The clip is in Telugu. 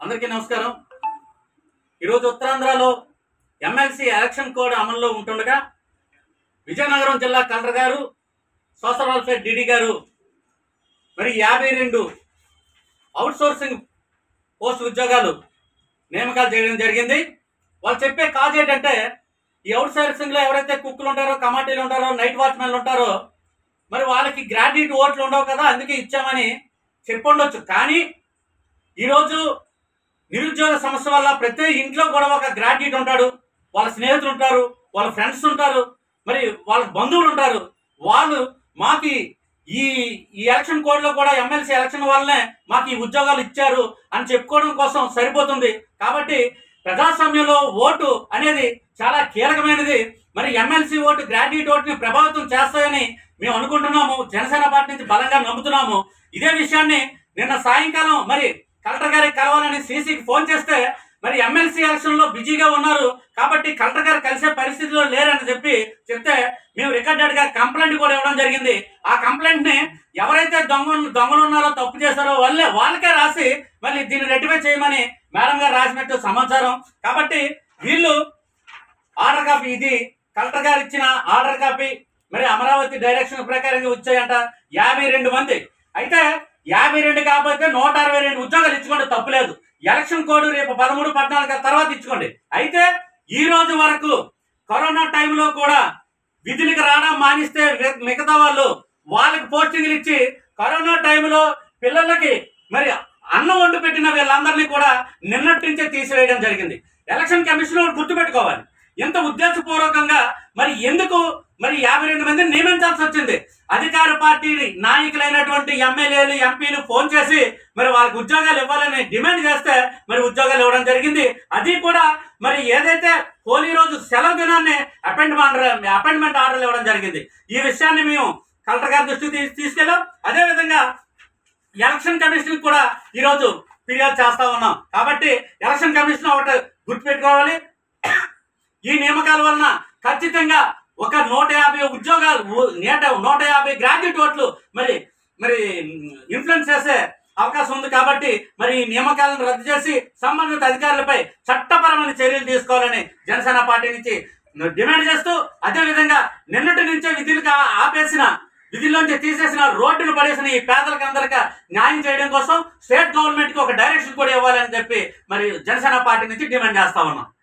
అందరికీ నమస్కారం ఈరోజు ఉత్తరాంధ్రలో ఎమ్మెల్సీ ఎలక్షన్ కోడ్ అమల్లో ఉంటుండగా విజయనగరం జిల్లా కలెక్టర్ గారు సోషల్ వెల్ఫేర్ డిడి గారు మరి యాభై రెండు అవుట్ సోర్సింగ్ పోస్ట్ ఉద్యోగాలు నియామకాలు చేయడం జరిగింది వాళ్ళు చెప్పే కాజ్ ఏంటంటే ఈ అవుట్ సోర్సింగ్లో ఎవరైతే కుక్కులు ఉంటారో కమాటీలు ఉంటారో నైట్ వాచ్మెన్లు ఉంటారో మరి వాళ్ళకి గ్రాడ్యుయేట్ ఓట్లు ఉండవు కదా అందుకే ఇచ్చామని చెప్పుండొచ్చు కానీ ఈరోజు నిరుద్యోగ సమస్య వల్ల ప్రతి ఇంట్లో కూడా ఒక గ్రాడ్యుయేట్ ఉంటాడు వాళ్ళ స్నేహితులు ఉంటారు వాళ్ళ ఫ్రెండ్స్ ఉంటారు మరి వాళ్ళ బంధువులు ఉంటారు వాళ్ళు మాకు ఈ ఈ ఎలక్షన్ కోడ్లో కూడా ఎమ్మెల్సీ ఎలక్షన్ వల్లనే మాకు ఈ ఉద్యోగాలు ఇచ్చారు అని చెప్పుకోవడం కోసం సరిపోతుంది కాబట్టి ప్రజాస్వామ్యంలో ఓటు అనేది చాలా కీలకమైనది మరి ఎమ్మెల్సీ ఓటు గ్రాడ్యుయేట్ ఓటుని ప్రభావితం చేస్తాయని మేము అనుకుంటున్నాము జనసేన పార్టీ నుంచి బలంగా నమ్ముతున్నాము ఇదే విషయాన్ని నిన్న సాయంకాలం మరి కలెక్టర్ గారికి కలవాలని సీసీకి ఫోన్ చేస్తే మరి ఎమ్మెల్సీ ఎలక్షన్ లో బిజీగా ఉన్నారు కాబట్టి కలెక్టర్ గారు కలిసే పరిస్థితిలో లేరని చెప్పి చెప్తే మేము రికార్డెడ్ గా కంప్లైంట్ కూడా ఇవ్వడం జరిగింది ఆ కంప్లైంట్ ని ఎవరైతే దొంగ దొంగలు ఉన్నారో తప్పు చేశారో వాళ్ళే వాళ్ళకే రాసి మళ్ళీ దీన్ని రెట్టిఫై చేయమని మేడం గారు రాసినట్టు సమాచారం కాబట్టి వీళ్ళు ఆర్డర్ కాపీ ఇది కలెక్టర్ గారు ఇచ్చిన ఆర్డర్ కాపీ మరి అమరావతి డైరెక్షన్ ప్రకారంగా వచ్చాయంట యాభై రెండు మంది అయితే యాభై రెండు కాకపోతే నూట అరవై రెండు ఉద్యోగాలు ఇచ్చుకోండి తప్పులేదు ఎలక్షన్ కోడ్ రేపు పదమూడు పద్నాలుగు తర్వాత ఇచ్చుకోండి అయితే ఈ రోజు వరకు కరోనా టైంలో కూడా విధులకు రావడం మానిస్తే వి- మిగతా వాళ్ళు వాళ్ళకి పోస్టింగ్లు ఇచ్చి కరోనా టైంలో పిల్లలకి మరి అన్నం వండి పెట్టిన వీళ్ళందరినీ కూడా నిన్నటి నుంచే తీసివేయడం జరిగింది ఎలక్షన్ కమిషన్ ఒకటి గుర్తుపెట్టుకోవాలి ఎంత ఉద్దేశపూర్వకంగా మరి ఎందుకు మరి యాభై రెండు మందిని నియమించాల్సి వచ్చింది అధికార పార్టీ నాయకులైనటువంటి ఎమ్మెల్యేలు ఎంపీలు ఫోన్ చేసి మరి వాళ్ళకి ఉద్యోగాలు ఇవ్వాలని డిమాండ్ చేస్తే మరి ఉద్యోగాలు ఇవ్వడం జరిగింది అది కూడా మరి ఏదైతే హోలీ రోజు సెలవు దినాన్ని అపాయింట్మెంట్ ఆర్డర్ అపాయింట్మెంట్ ఆర్డర్లు ఇవ్వడం జరిగింది ఈ విషయాన్ని మేము కలెక్టర్ గారి దృష్టికి తీ- తీసుకెళ్ళాం అదేవిధంగా ఎలక్షన్ కమిషన్ కూడా ఈరోజు ఫిర్యాదు చేస్తా ఉన్నాం కాబట్టి ఎలక్షన్ కమిషన్ ఒకటి గుర్తుపెట్టుకోవాలి ఈ నియామకాల వలన ఖచ్చితంగా ఒక నూట యాభై ఉద్యోగాలు ఉ- నేట నూట యాభై గ్రాడ్యుయేట్ ఓట్లు మరి మరి ఇన్ఫ్లుయెన్స్ చేసే అవకాశం ఉంది కాబట్టి మరి ఈ నియామకాలను రద్దు చేసి సంబంధిత అధికారులపై చట్టపరమైన చర్యలు తీసుకోవాలని జనసేన పార్టీ నుంచి డిమాండ్ చేస్తూ అదేవిధంగా నిన్నటి నుంచే విధులకు ఆ- ఆపేసిన విధుల్లోంచి తీసేసిన రోడ్డును పడేసిన ఈ పేదలకు అందరికీ న్యాయం చేయడం కోసం స్టేట్ గవర్నమెంట్ కి ఒక డైరెక్షన్ కూడా ఇవ్వాలని చెప్పి మరి జనసేన పార్టీ నుంచి డిమాండ్ చేస్తా ఉన్నాం